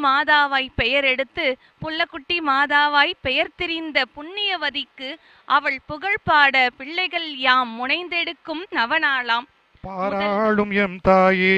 மாதாவாய் பெயர் எடுத்து புள்ளக்குட்டி மாதாவாய் பெயர் திரிந்த புண்ணியவதிக்கு அவள் புகழ் பாட பிள்ளைகள் யாம் முனைந்தெடுக்கும் நவநாளாம் பாராளும் எம் தாயே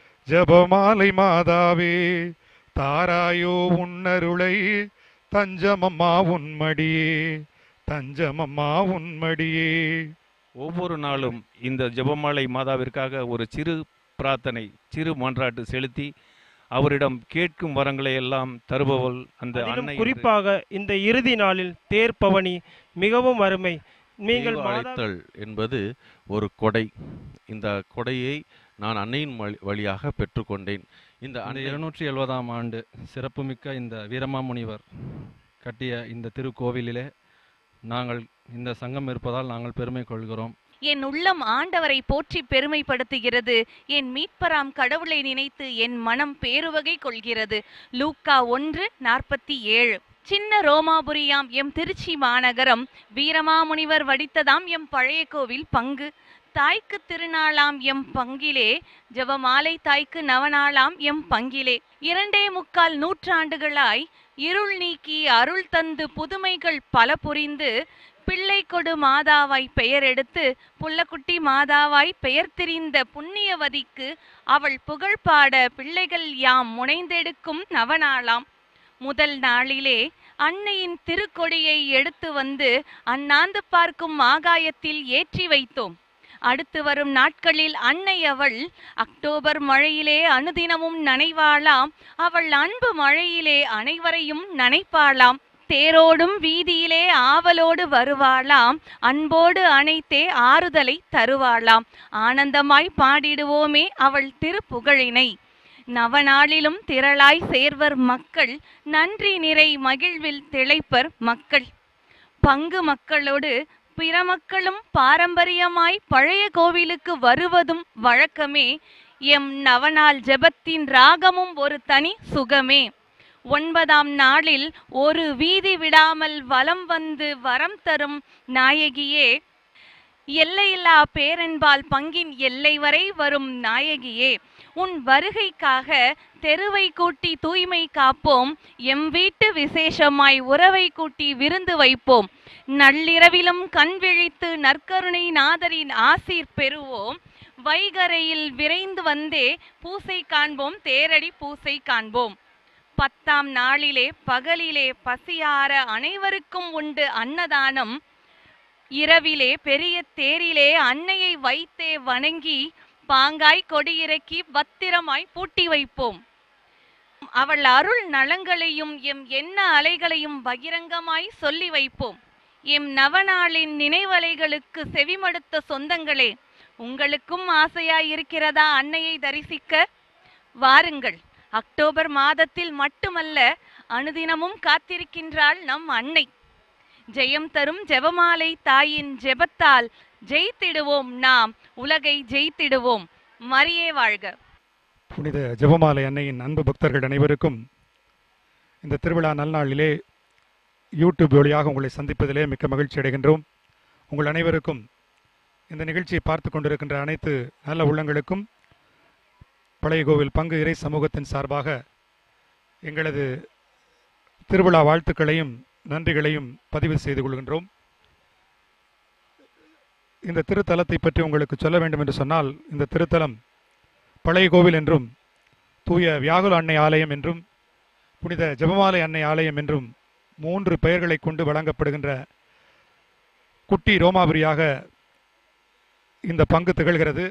ஜபமாலை மாதாவே தாராயோ உன்னருளை தஞ்சமம்மா உன்மடியே தஞ்சமம்மா உன்மடியே ஒவ்வொரு நாளும் இந்த ஜெபமாலை மாதாவிற்காக ஒரு சிறு பிரார்த்தனை சிறு மன்றாட்டு செலுத்தி அவரிடம் கேட்கும் வரங்களை எல்லாம் தருபவள் அந்த அதிலும் அன்னை என்று குறிப்பாக இந்த இறுதி நாளில் தேர் பவனி மிகவும் அருமை நீங்கள் தெய்வ மாதா அழைத்தல் என்பது ஒரு கொடை இந்த கொடையை நான் அன்னையின் வழி- வழியாக பெற்றுக்கொண்டேன் இந்த இந்த அன்னை இருநூற்றி எழுபதாம் ஆண்டு சிறப்புமிக்க இந்த வீரமாமுனிவர் கட்டிய இந்த திருக்கோவிலிலே நாங்கள் இந்த சங்கம் இருப்பதால் நாங்கள் பெருமை கொள்கிறோம் என் உள்ளம் ஆண்டவரை போற்றி பெருமைப்படுத்துகிறது என் மீட்பராம் கடவுளை நினைத்து என் மனம் பேருவகை கொள்கிறது லூக்கா ஒன்று நாற்பத்தி ஏழு சின்ன ரோமாபுரியாம் எம் திருச்சி மாநகரம் வீரமாமுனிவர் வடித்ததாம் எம் பழைய கோவில் பங்கு தாய்க்கு திருநாளாம் எம் பங்கிலே ஜெபமாலை தாய்க்கு நவநாளாம் எம் பங்கிலே இரண்டே முக்கால் நூற்றாண்டுகளாய் இருள் நீக்கி அருள் தந்து புதுமைகள் பல புரிந்து பிள்ளை கொடு மாதாவாய் பெயர் எடுத்து புள்ளக்குட்டி மாதாவாய் பெயர் திரிந்த புண்ணியவதிக்கு அவள் புகழ் பாட பிள்ளைகள் யாம் முனைந்தெடுக்கும் நவநாளாம் முதல் நாளிலே அன்னையின் திருக்கொடியை எடுத்து வந்து அண்ணாந்து பார்க்கும் ஆகாயத்தில் ஏற்றி வைத்தோம் அடுத்து வரும் நாட்களில் அன்னை அவள் அக்டோபர் மழையிலே அனுதினமும் நனைவாளாம் அவள் அன்பு மழையிலே அனைவரையும் நனைப்பாளாம் தேரோடும் வீதியிலே ஆவலோடு வருவாளாம் அன்போடு அணைத்தே ஆறுதலை தருவாளாம் ஆனந்தமாய் பாடிடுவோமே அவள் திருப்புகழினை நவநாளிலும் திரளாய் சேர்வர் மக்கள் நன்றி நிறை மகிழ்வில் திளைப்பர் மக்கள் பங்கு மக்களோடு பிற மக்களும் பாரம்பரியமாய் பழைய கோவிலுக்கு வருவதும் வழக்கமே எம் நவநாள் ஜெபத்தின் ராகமும் ஒரு தனி சுகமே ஒன்பதாம் நாளில் ஒரு வீதி விடாமல் வலம் வந்து வரம் தரும் நாயகியே எல்லையில்லா பேரன்பால் பங்கின் எல்லை வரை வரும் நாயகியே உன் வருகைக்காக தெருவை கூட்டி தூய்மை காப்போம் எம் வீட்டு விசேஷமாய் உறவை கூட்டி விருந்து வைப்போம் நள்ளிரவிலும் கண் விழித்து நற்கருணை நாதரின் ஆசீர் பெறுவோம் வைகரையில் விரைந்து வந்தே பூசை காண்போம் தேரடி பூசை காண்போம் பத்தாம் நாளிலே பகலிலே பசியார அனைவருக்கும் உண்டு அன்னதானம் இரவிலே பெரிய தேரிலே அன்னையை வைத்தே வணங்கி பாங்காய் கொடியிறக்கி பத்திரமாய் பூட்டி வைப்போம் அவள் அருள் நலங்களையும் எம் எண்ண அலைகளையும் பகிரங்கமாய் சொல்லி வைப்போம் எம் நவநாளின் நினைவலைகளுக்கு செவிமடுத்த சொந்தங்களே உங்களுக்கும் ஆசையாய் இருக்கிறதா அன்னையை தரிசிக்க வாருங்கள் அக்டோபர் மாதத்தில் மட்டுமல்ல அனுதினமும் காத்திருக்கின்றாள் நம் அன்னை ஜெயம் தரும் ஜெபமாலை தாயின் ஜெபத்தால் ஜெயித்திடுவோம் நாம் உலகை ஜெயித்திடுவோம் மரியே வாழ்க புனித ஜெபமாலை அன்னையின் அன்பு பக்தர்கள் அனைவருக்கும் இந்த திருவிழா நல்நாளிலே யூடியூப் வழியாக உங்களை சந்திப்பதிலே மிக்க மகிழ்ச்சி அடைகின்றோம் உங்கள் அனைவருக்கும் இந்த நிகழ்ச்சியை பார்த்து கொண்டிருக்கின்ற அனைத்து நல்ல உள்ளங்களுக்கும் பழைய கோவில் பங்கு இறை சமூகத்தின் சார்பாக எங்களது திருவிழா வாழ்த்துக்களையும் நன்றிகளையும் பதிவு செய்து கொள்கின்றோம் இந்த திருத்தலத்தை பற்றி உங்களுக்கு சொல்ல வேண்டும் என்று சொன்னால் இந்த திருத்தலம் பழைய கோவில் என்றும் தூய வியாகுல அன்னை ஆலயம் என்றும் புனித ஜெபமாலை அன்னை ஆலயம் என்றும் மூன்று பெயர்களை கொண்டு வழங்கப்படுகின்ற குட்டி ரோமாபுரியாக இந்த பங்கு திகழ்கிறது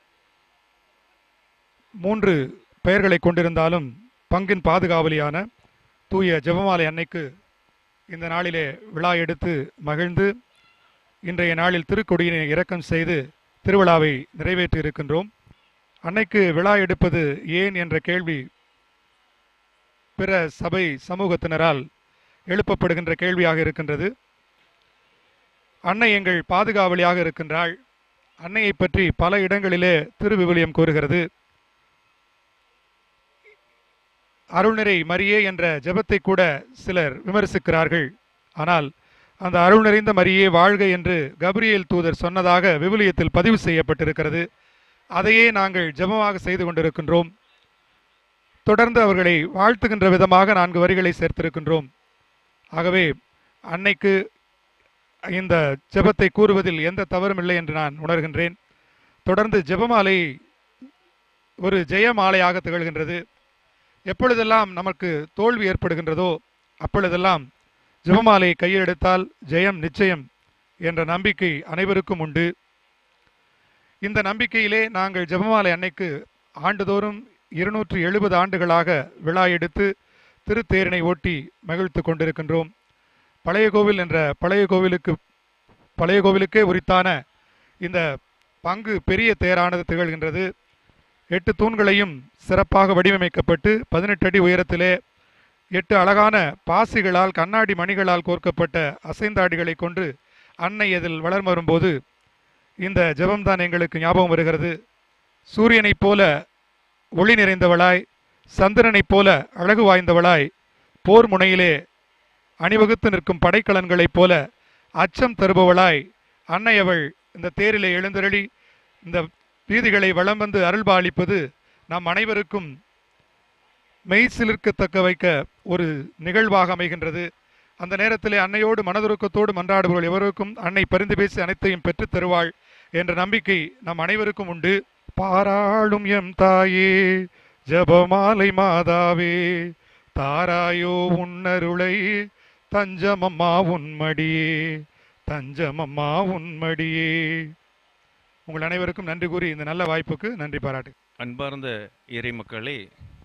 மூன்று பெயர்களை கொண்டிருந்தாலும் பங்கின் பாதுகாவலியான தூய ஜெபமாலை அன்னைக்கு இந்த நாளிலே விழா எடுத்து மகிழ்ந்து இன்றைய நாளில் திருக்கொடியினை இரக்கம் செய்து திருவிழாவை நிறைவேற்றி இருக்கின்றோம் அன்னைக்கு விழா எடுப்பது ஏன் என்ற கேள்வி பிற சபை சமூகத்தினரால் எழுப்பப்படுகின்ற கேள்வியாக இருக்கின்றது அன்னை எங்கள் பாதுகாவலியாக இருக்கின்றாள் அன்னையை பற்றி பல இடங்களிலே திருவிவிலியம் கூறுகிறது அருள்நிறை மரியே என்ற ஜெபத்தை கூட சிலர் விமர்சிக்கிறார்கள் ஆனால் அந்த அருள் நிறைந்த மரியே வாழ்க என்று கபிரியேல் தூதர் சொன்னதாக விவிலியத்தில் பதிவு செய்யப்பட்டிருக்கிறது அதையே நாங்கள் ஜெபமாக செய்து கொண்டிருக்கின்றோம் தொடர்ந்து அவர்களை வாழ்த்துகின்ற விதமாக நான்கு வரிகளை சேர்த்திருக்கின்றோம் ஆகவே அன்னைக்கு இந்த ஜெபத்தை கூறுவதில் எந்த தவறும் இல்லை என்று நான் உணர்கின்றேன் தொடர்ந்து ஜெபமாலை ஒரு ஜெயமாலையாக திகழ்கின்றது எப்பொழுதெல்லாம் நமக்கு தோல்வி ஏற்படுகின்றதோ அப்பொழுதெல்லாம் ஜெபமாலையை கையில் எடுத்தால் ஜெயம் நிச்சயம் என்ற நம்பிக்கை அனைவருக்கும் உண்டு இந்த நம்பிக்கையிலே நாங்கள் ஜெபமாலை அன்னைக்கு ஆண்டுதோறும் இருநூற்றி எழுபது ஆண்டுகளாக விழா எடுத்து திருத்தேரினை ஓட்டி மகிழ்த்து கொண்டிருக்கின்றோம் பழைய கோவில் என்ற பழைய கோவிலுக்கு பழைய கோவிலுக்கே உரித்தான இந்த பங்கு பெரிய தேரானது திகழ்கின்றது எட்டு தூண்களையும் சிறப்பாக வடிவமைக்கப்பட்டு பதினெட்டு அடி உயரத்திலே எட்டு அழகான பாசிகளால் கண்ணாடி மணிகளால் கோர்க்கப்பட்ட அசைந்தாடிகளை கொண்டு அன்னை அதில் வளர்ந்து வரும்போது இந்த ஜெபம்தான் எங்களுக்கு ஞாபகம் வருகிறது சூரியனைப் போல ஒளி நிறைந்தவளாய் சந்திரனைப் போல அழகு வாய்ந்தவளாய் போர் முனையிலே அணிவகுத்து நிற்கும் படைக்கலன்களைப் போல அச்சம் தருபவளாய் அன்னை அவள் இந்த தேரிலே எழுந்தருளி இந்த வீதிகளை வலம் வந்து அருள்பாலிப்பது நம் அனைவருக்கும் மெய் சிலிர்க்கத்தக்க வைக்க ஒரு நிகழ்வாக அமைகின்றது அந்த நேரத்திலே அன்னையோடு மனதுருக்கத்தோடு மன்றாடுபவர்கள் எவருக்கும் அன்னை பரிந்து பேசி அனைத்தையும் பெற்றுத் தருவாள் என்ற நம்பிக்கை நம் அனைவருக்கும் உண்டு பாராளும் எம் தாயே ஜபமாலை மாதாவே தாராயோ உன்னருளை தஞ்சமம்மா உன்மடியே தஞ்சமம்மா உன்மடியே உங்கள் அனைவருக்கும் நன்றி கூறி இந்த நல்ல வாய்ப்புக்கு நன்றி பாராட்டு அன்பார்ந்த இறைமக்களே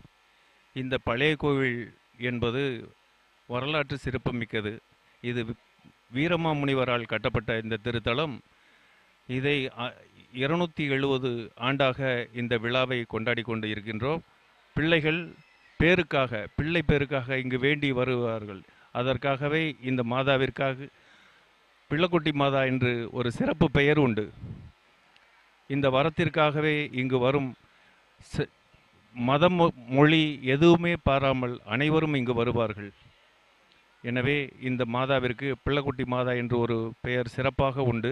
இந்த பழைய கோவில் என்பது வரலாற்று சிறப்புமிக்கது இது வி- வீரமாமுனிவரால் கட்டப்பட்ட இந்த திருத்தலம் இதை இருநூத்தி எழுபது ஆண்டாக இந்த விழாவை கொண்டாடி கொண்டு இருக்கின்றோம் பிள்ளைகள் பேருக்காக பிள்ளை பேருக்காக இங்கு வேண்டி வருவார்கள் அதற்காகவே இந்த மாதாவிற்காக பிள்ளைக்குட்டி மாதா என்று ஒரு சிறப்பு பெயர் உண்டு இந்த வரத்திற்காகவே இங்கு வரும் ச- மதம் மொ- மொழி எதுவுமே பாராமல் அனைவரும் இங்கு வருவார்கள் எனவே இந்த மாதாவிற்கு பிள்ளைக்குட்டி மாதா என்று ஒரு பெயர் சிறப்பாக உண்டு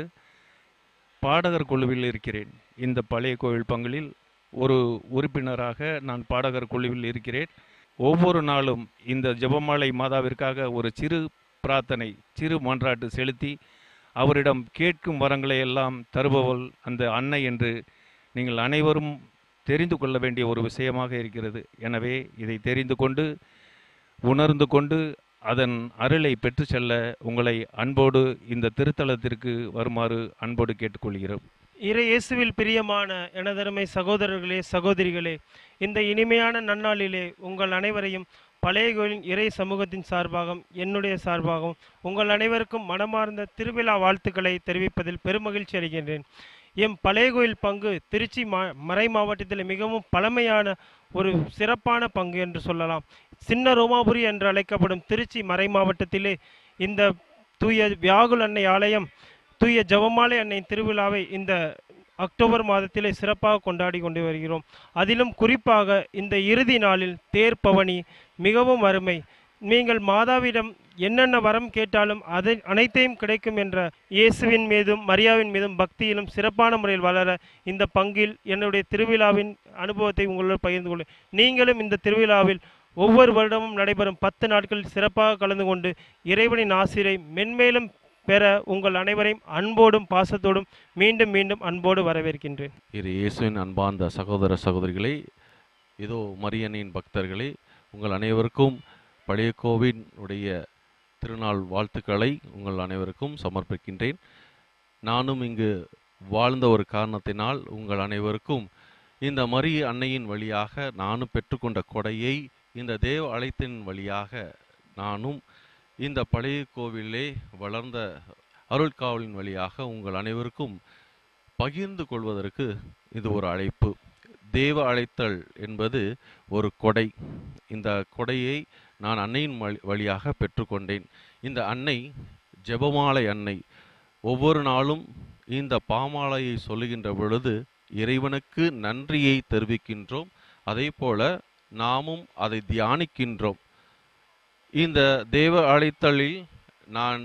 பாடகர் குழுவில் இருக்கிறேன் இந்த பழைய கோவில் பங்களில் ஒரு உறுப்பினராக நான் பாடகர் குழுவில் இருக்கிறேன் ஒவ்வொரு நாளும் இந்த ஜெபமாலை மாதாவிற்காக ஒரு சிறு பிரார்த்தனை சிறு மன்றாட்டு செலுத்தி அவரிடம் கேட்கும் வரங்களை எல்லாம் தருபவள் அந்த அன்னை என்று நீங்கள் அனைவரும் தெரிந்து கொள்ள வேண்டிய ஒரு விஷயமாக இருக்கிறது எனவே இதை தெரிந்து கொண்டு உணர்ந்து கொண்டு அதன் அருளை பெற்று செல்ல உங்களை அன்போடு இந்த திருத்தலத்திற்கு வருமாறு அன்போடு கேட்டுக்கொள்கிறோம் இறை இயேசுவில் பிரியமான எனதருமை சகோதரர்களே சகோதரிகளே இந்த இனிமையான நன்னாளிலே உங்கள் அனைவரையும் பழைய கோயிலின் இறை சமூகத்தின் சார்பாகவும் என்னுடைய சார்பாகவும் உங்கள் அனைவருக்கும் மனமார்ந்த திருவிழா வாழ்த்துக்களை தெரிவிப்பதில் பெருமகிழ்ச்சி அடைகின்றேன் எம் பழைய கோயில் பங்கு திருச்சி மா மறை மாவட்டத்தில் மிகவும் பழமையான ஒரு சிறப்பான பங்கு என்று சொல்லலாம் சின்ன ரோமாபுரி என்று அழைக்கப்படும் திருச்சி மறை மாவட்டத்திலே இந்த தூய வியாகுல் அன்னை ஆலயம் தூய ஜெபமாலை அன்னையின் திருவிழாவை இந்த அக்டோபர் மாதத்திலே சிறப்பாக கொண்டாடி கொண்டு வருகிறோம் அதிலும் குறிப்பாக இந்த இறுதி நாளில் தேர் பவனி மிகவும் அருமை நீங்கள் மாதாவிடம் என்னென்ன வரம் கேட்டாலும் அதை அனைத்தையும் கிடைக்கும் என்ற இயேசுவின் மீதும் மரியாவின் மீதும் பக்தியிலும் சிறப்பான முறையில் வளர இந்த பங்கில் என்னுடைய திருவிழாவின் அனுபவத்தை உங்களோடு பகிர்ந்து கொள்ள நீங்களும் இந்த திருவிழாவில் ஒவ்வொரு வருடமும் நடைபெறும் பத்து நாட்கள் சிறப்பாக கலந்து கொண்டு இறைவனின் ஆசிரை மென்மேலும் பெற உங்கள் அனைவரையும் அன்போடும் பாசத்தோடும் மீண்டும் மீண்டும் அன்போடு வரவேற்கின்றேன் இரு இயேசுவின் அன்பார்ந்த சகோதர சகோதரிகளே இதோ மரியனின் பக்தர்களே உங்கள் அனைவருக்கும் பழைய கோவினுடைய திருநாள் வாழ்த்துக்களை உங்கள் அனைவருக்கும் சமர்ப்பிக்கின்றேன் நானும் இங்கு வாழ்ந்த ஒரு காரணத்தினால் உங்கள் அனைவருக்கும் இந்த மரிய அன்னையின் வழியாக நானும் பெற்றுக்கொண்ட கொடையை இந்த தேவ அழைத்தின் வழியாக நானும் இந்த பழைய கோவிலே வளர்ந்த அருள்காவலின் வழியாக உங்கள் அனைவருக்கும் பகிர்ந்து கொள்வதற்கு இது ஒரு அழைப்பு தேவ அழைத்தல் என்பது ஒரு கொடை இந்த கொடையை நான் அன்னையின் வழி- வழியாக பெற்றுக்கொண்டேன் இந்த அன்னை ஜெபமாலை அன்னை ஒவ்வொரு நாளும் இந்த பாமாலையை சொல்லுகின்ற பொழுது இறைவனுக்கு நன்றியை தெரிவிக்கின்றோம் அதே போல நாமும் அதை தியானிக்கின்றோம் இந்த தேவ அழைத்தலில் நான்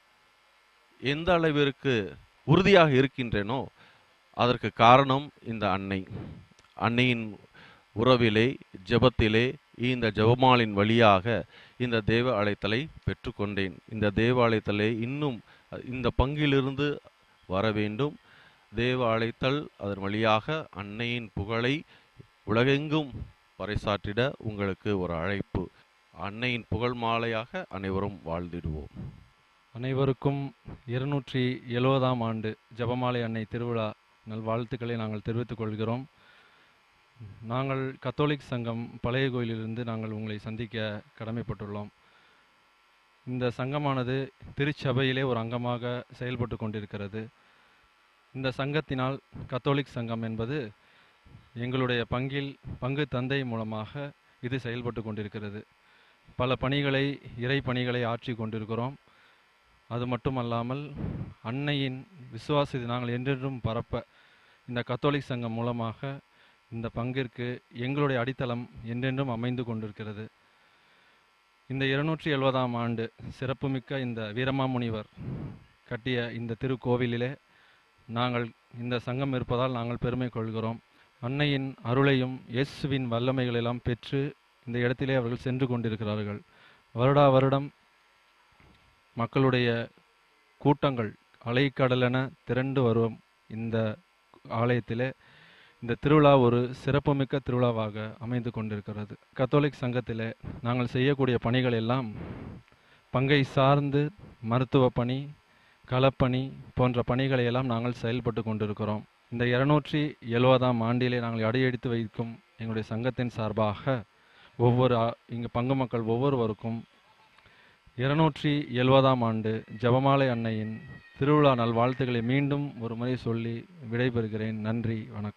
எந்த அளவிற்கு உறுதியாக இருக்கின்றேனோ அதற்கு காரணம் இந்த அன்னை அன்னையின் உறவிலே ஜெபத்திலே இந்த ஜெபமாலின் வழியாக இந்த தேவ அழைத்தலை பெற்றுக்கொண்டேன் இந்த தேவ அழைத்தலை இன்னும் அஹ், இந்த பங்கிலிருந்து வர வேண்டும் தேவ அழைத்தல் அதன் வழியாக அன்னையின் புகழை உலகெங்கும் பறைசாற்றிட உங்களுக்கு ஒரு அழைப்பு அன்னையின் புகழ் மாலையாக அனைவரும் வாழ்ந்திடுவோம் அனைவருக்கும் இருநூற்றி எழுவதாம் ஆண்டு ஜெபமாலை அன்னை திருவிழா நல்வாழ்த்துக்களை நாங்கள் தெரிவித்துக் கொள்கிறோம் நாங்கள் கத்தோலிக் சங்கம் பழைய கோயிலிலிருந்து நாங்கள் உங்களை சந்திக்க கடமைப்பட்டுள்ளோம் இந்த சங்கமானது திருச்சபையிலே ஒரு அங்கமாக செயல்பட்டு கொண்டிருக்கிறது இந்த சங்கத்தினால் கத்தோலிக் சங்கம் என்பது எங்களுடைய பங்கில் பங்கு தந்தை மூலமாக இது செயல்பட்டு கொண்டிருக்கிறது பல பணிகளை இறை பணிகளை ஆற்றி கொண்டிருக்கிறோம் அது மட்டுமல்லாமல் அன்னையின் விசுவாசத்தை நாங்கள் என்றென்றும் பரப்ப இந்த கத்தோலிக் சங்கம் மூலமாக இந்த பங்கிற்கு எங்களுடைய அடித்தளம் என்றென்றும் அமைந்து கொண்டிருக்கிறது இந்த இருநூற்றி எழுபதாம் ஆண்டு சிறப்புமிக்க இந்த வீரமாமுனிவர் கட்டிய இந்த திருக்கோவிலிலே நாங்கள் இந்த சங்கம் இருப்பதால் நாங்கள் பெருமை கொள்கிறோம் அன்னையின் அருளையும் இயேசுவின் வல்லமைகளெல்லாம் பெற்று இந்த இடத்திலே அவர்கள் சென்று கொண்டிருக்கிறார்கள் வருடா வருடம் மக்களுடைய கூட்டங்கள் அலைக்கடலென திரண்டு வரும் இந்த ஆலயத்திலே இந்த திருவிழா ஒரு சிறப்புமிக்க திருவிழாவாக அமைந்து கொண்டிருக்கிறது கத்தோலிக் சங்கத்திலே நாங்கள் செய்யக்கூடிய பணிகள் எல்லாம் பங்கை சார்ந்து மருத்துவ பணி களப்பணி போன்ற பணிகளை எல்லாம் நாங்கள் செயல்பட்டு கொண்டிருக்கிறோம் இந்த இருநூற்றி எழுவதாம் ஆண்டிலே நாங்கள் அடியெடுத்து வைக்கும் எங்களுடைய சங்கத்தின் சார்பாக ஒவ்வொரு ஆ- இங்கு பங்கு மக்கள் ஒவ்வொருவருக்கும் இருநூற்றி எழுவதாம் ஆண்டு ஜெபமாலை அன்னையின் திருவிழா நல்வாழ்த்துக்களை மீண்டும் ஒரு முறை சொல்லி விடைபெறுகிறேன் நன்றி வணக்கம்